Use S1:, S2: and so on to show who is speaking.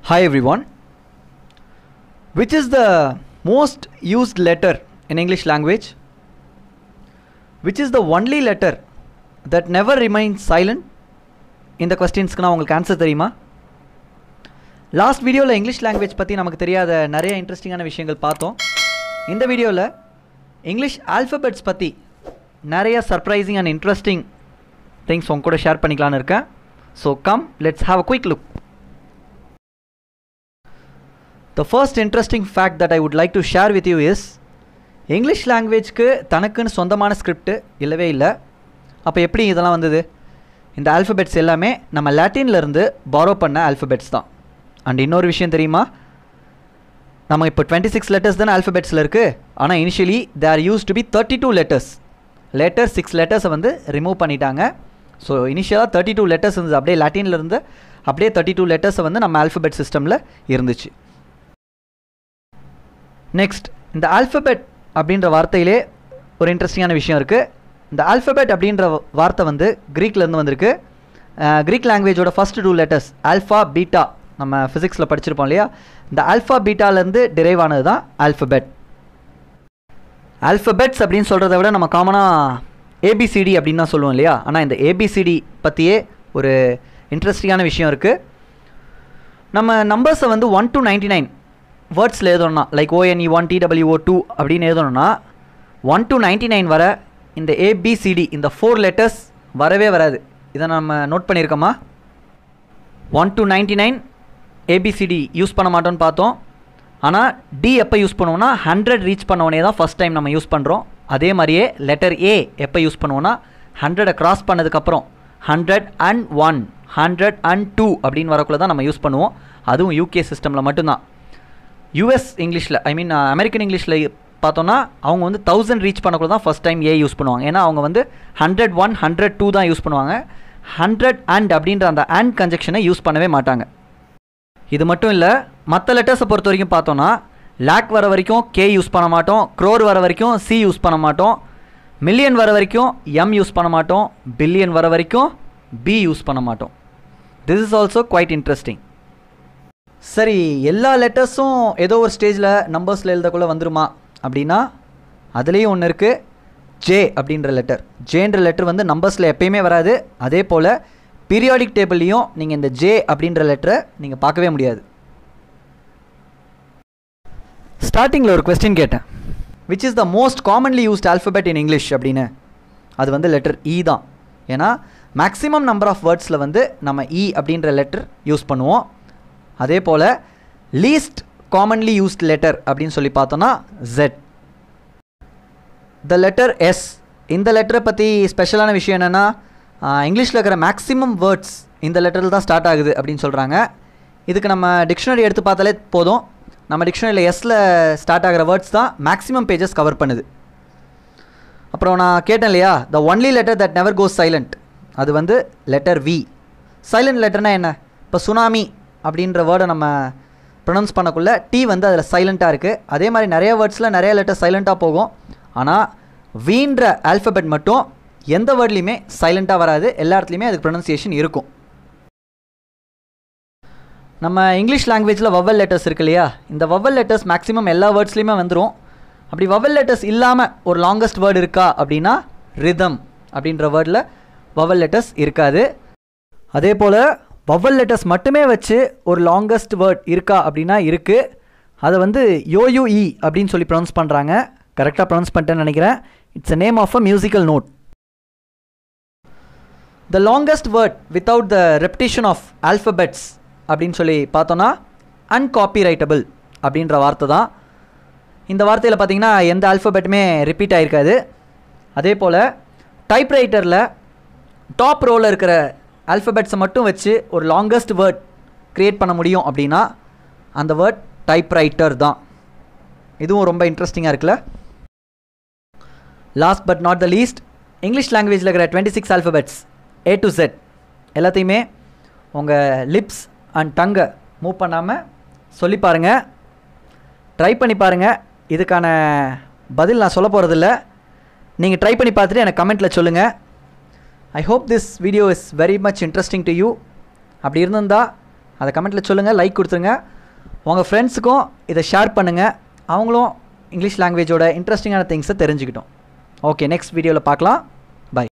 S1: Hi everyone. Which is the most used letter in English language? Which is the only letter that never remains silent? இந்த கொஸ்டின்ஸ்க்கு நான் உங்களுக்கு answer தெரியுமா last வீடியோவில் English language பற்றி நமக்கு தெரியாத நிறைய இன்ட்ரெஸ்டிங்கான விஷயங்கள் பார்த்தோம் இந்த வீடியோவில் இங்கிலீஷ் ஆல்ஃபபெட்ஸ் பற்றி நிறைய சர்ப்ரைசிங் அண்ட் இன்ட்ரெஸ்டிங் திங்ஸ் உங்க கூட ஷேர் பண்ணிக்கலான்னு இருக்கேன் so come let's have a quick look the first interesting fact that I would like to share with you is English லாங்குவேஜ்க்கு தனக்குன்னு சொந்தமான ஸ்கிரிப்ட் இல்லவே இல்லை அப்போ எப்படி இதெல்லாம் வந்தது இந்த ஆல்ஃபபெட்ஸ் எல்லாமே நம்ம லாட்டின்லேருந்து பாரோ பண்ண ஆல்ஃபபெட்ஸ் தான் அண்ட் இன்னொரு விஷயம் தெரியுமா நம்ம இப்போ டுவெண்ட்டி சிக்ஸ் லெட்டர்ஸ் தானே ஆல்ஃபபெட்ஸில் இருக்குது ஆனால் initially they are use to be thirty two letters letter six லெட்டர்ஸை வந்து ரிமூவ் பண்ணிட்டாங்க ஸோ இனிஷியலாக தேர்ட்டி டூ லெட்டர்ஸ் இருந்தது அப்படியே லாட்டின்ல இருந்து அப்படியே தேர்ட்டி டூ லெட்டர்ஸை வந்து நம்ம ஆல்ஃபபெட் சிஸ்டமில் இருந்துச்சு நெக்ஸ்ட் இந்த ஆல்ஃபபெட் அப்படின்ற வார்த்தையிலே ஒரு இன்ட்ரெஸ்டிங்கான விஷயம் இருக்குது இந்த ஆல்ஃபபெட் அப்படின்ற வார்த்தை வந்து க்ரீக்லேருந்து வந்திருக்கு க்ரீக் லாங்குவேஜோட first two letters alpha beta நம்ம ஃபிசிக்ஸில் படிச்சிருப்போம் இல்லையா இந்த ஆல்ஃபா பீட்டாலேருந்து டிரைவ் ஆனது தான் ஆல்ஃபபெட் ஆல்ஃபபெட்ஸ் அப்படின்னு சொல்கிறத விட நம்ம காமனாக ஏபிசிடி அப்படின்னு தான் சொல்லுவோம் இல்லையா ஆனால் இந்த ஏபிசிடி பற்றியே ஒரு இன்ட்ரெஸ்டிங்கான விஷயம் இருக்குது நம்ம நம்பர்ஸை வந்து ஒன் டு நைன்டி நைன் வேர்ட்ஸில் எழுதணும்னா like O N E one T W O two அப்படின்னு எழுதணும்னா ஒன் டு நைன்டி நைன் வர இந்த ஏபிசிடி இந்த ஃபோர் லெட்டர்ஸ் வரவே வராது இதை நம்ம நோட் பண்ணியிருக்கோமா one to ninety nine A B C D use பண்ண மாட்டோம்னு பார்த்தோம் ஆனால் டி எப்போ யூஸ் பண்ணுவோம்னா ஹண்ட்ரட் ரீச் பண்ணவனே தான் ஃபஸ்ட் டைம் நம்ம யூஸ் பண்ணுறோம் அதே மாதிரியே லெட்டர் ஏ எப்போ யூஸ் பண்ணுவோம்னா ஹண்ட்ரடை கிராஸ் பண்ணதுக்கப்புறம் hundred and one hundred and two அப்படின்னு வரக்குள்ள தான் நம்ம யூஸ் பண்ணுவோம் அதுவும் யூகே சிஸ்டமில் மட்டும்தான் யூஎஸ் இங்கிலீஷில் ஐ மீன் அமெரிக்கன் இங்கிலீஷில் பார்த்தோன்னா அவங்க வந்து தௌசண்ட் ரீச் பண்ணக்குள்ள தான் ஃபஸ்ட் டைம் ஏ யூஸ் பண்ணுவாங்க ஏன்னா அவங்க வந்து ஹண்ட்ரட் ஒன் ஹண்ட்ரட் டூ தான் யூஸ் பண்ணுவாங்க ஹண்ட்ரட் அண்ட் அப்படின்ற அந்த அண்ட் கன்ஜெக்ஷனை யூஸ் பண்ணவே மாட்டாங்க இது மட்டும் இல்லை மற்ற லெட்டர்ஸை பொறுத்த வரைக்கும் பார்த்தோன்னா லேக் வர வரைக்கும் கே யூஸ் பண்ண மாட்டோம் க்ரோர் வர வரைக்கும் சி யூஸ் பண்ண மாட்டோம் மில்லியன் வர வரைக்கும் எம் யூஸ் பண்ண மாட்டோம் பில்லியன் வர வரைக்கும் பி யூஸ் பண்ண மாட்டோம் this is also quite interesting சரி எல்லா லெட்டர்ஸும் ஏதோ ஒரு ஸ்டேஜில் நம்பர்ஸில் எழுதக்குள்ளே வந்துருமா அப்படின்னா அதுலேயும் ஒன்று இருக்குது ஜே அப்படின்ற லெட்டர் ஜேன்ற லெட்டர் வந்து நம்பர்ஸில் எப்பயுமே வராது அதே போல் பீரியாடிக் டேபிள்லேயும் நீங்கள் இந்த ஜே அப்படின்ற லெட்டரை நீங்கள் பார்க்கவே முடியாது ஸ்டார்டிங்கில் ஒரு கொஸ்டின் கேட்டேன் which is the most commonly used alphabet in English அப்படின்னு அது வந்து லெட்டர் இ தான் ஏன்னா மேக்ஸிமம் நம்பர் ஆஃப் வேர்ட்ஸில் வந்து நம்ம இ அப்படின்ற லெட்டர் யூஸ் பண்ணுவோம் அதே போல் லீஸ்ட் காமன்லி யூஸ்ட் லெட்டர் அப்படின்னு சொல்லி பார்த்தோன்னா ஜெட் த லெட்டர் எஸ் இந்த லெட்டரை பற்றி ஸ்பெஷலான விஷயம் என்னென்னா இங்கிலீஷில் இருக்கிற மேக்ஸிமம் வேர்ட்ஸ் இந்த லெட்டரில் தான் ஸ்டார்ட் ஆகுது அப்படின்னு சொல்கிறாங்க இதுக்கு நம்ம டிக்ஷனரி எடுத்து பார்த்தாலே போதும் நம்ம டிக்ஷனரியில் எஸ்ஸில் ஸ்டார்ட் ஆகிற வேர்ட்ஸ் தான் மேக்ஸிமம் பேஜஸ் கவர் பண்ணுது அப்புறம் நான் கேட்டேன் இல்லையா the only letter that never goes silent அது வந்து லெட்டர் வி சைலண்ட் லெட்டர்னா என்ன இப்போ சுனாமி அப்படின்ற வேர்டை நம்ம ப்ரொனவுன்ஸ் பண்ணக்குள்ள டி வந்து அதில் சைலண்ட்டாக இருக்குது அதே மாதிரி நிறைய வேர்ட்ஸில் நிறைய லெட்டர் சைலண்ட்டாக போகும் ஆனால் வீன்ற ஆல்ஃபபெட் மட்டும் எந்த வேர்ட்லேயுமே சைலண்ட்டாக வராது எல்லா இடத்துலையுமே அதுக்கு ப்ரொனன்சியேஷன் இருக்கும் நம்ம இங்கிலீஷ் லாங்குவேஜில் வவல் லெட்டர்ஸ் இருக்கு இல்லையா இந்த வவல் லெட்டர்ஸ் மேக்ஸிமம் எல்லா வேர்ட்ஸ்லையுமே வந்துடும் அப்படி வவல் லெட்டர்ஸ் இல்லாமல் ஒரு லாங்கஸ்ட் வேர்டு இருக்கா அப்படின்னா ரிதம் அப்படின்ற வேர்டில் வவல் லெட்டர்ஸ் இருக்காது அதே போல் வவல் லெட்டர்ஸ் மட்டுமே வச்சு ஒரு லாங்கஸ்ட் வேர்ட் இருக்கா அப்படின்னா இருக்குது அதை வந்து யோயுஇ அப்படின்னு சொல்லி ப்ரொனவுன்ஸ் பண்ணுறாங்க கரெக்டாக ப்ரொனவுன்ஸ் பண்ணிட்டேன்னு நினைக்கிறேன் it's a name of a musical note the longest word without the repetition of alphabets அப்படின்னு சொல்லி பார்த்தோன்னா அன்காப்பிரைட்டபிள் அப்படின்ற வார்த்தை தான் இந்த வார்த்தையில் பார்த்தீங்கன்னா எந்த ஆல்ஃபபெட்டுமே ரிப்பீட் ஆகிருக்காது அதே போல் டைப்ரைட்டரில் டாப் ரோவில் இருக்கிற ஆல்ஃபபெட்ஸை மட்டும் வச்சு ஒரு லாங்கஸ்ட் வேர்ட் க்ரியேட் பண்ண முடியும் அப்படின்னா அந்த வேர்ட் டைப்ரைட்டர் தான் இதுவும் ரொம்ப இன்ட்ரெஸ்டிங்காக இருக்குல்ல last but not the least English லாங்குவேஜில் இருக்கிற twenty six alphabets A to Z எல்லாத்தையுமே உங்கள் லிப்ஸ் அண்ட் டங்கை மூவ் பண்ணாமல் சொல்லி பாருங்கள் ட்ரை பண்ணி பாருங்கள் இதுக்கான பதில் நான் சொல்ல போகிறதில்ல நீங்கள் ட்ரை பண்ணி பார்த்துட்டு எனக்கு கமெண்ட்டில் சொல்லுங்கள் I hope this video is very much interesting to you அப்படி இருந்திருந்தால் அதை கமெண்ட்டில் சொல்லுங்கள் லைக் கொடுத்துருங்க உங்கள் ஃப்ரெண்ட்ஸுக்கும் இதை ஷேர் பண்ணுங்கள் அவங்களும் இங்கிலீஷ் லாங்குவேஜோட இன்ட்ரெஸ்டிங்கான திங்ஸை தெரிஞ்சுக்கிட்டோம் ஓகே நெக்ஸ்ட் வீடியோவில் பார்க்கலாம்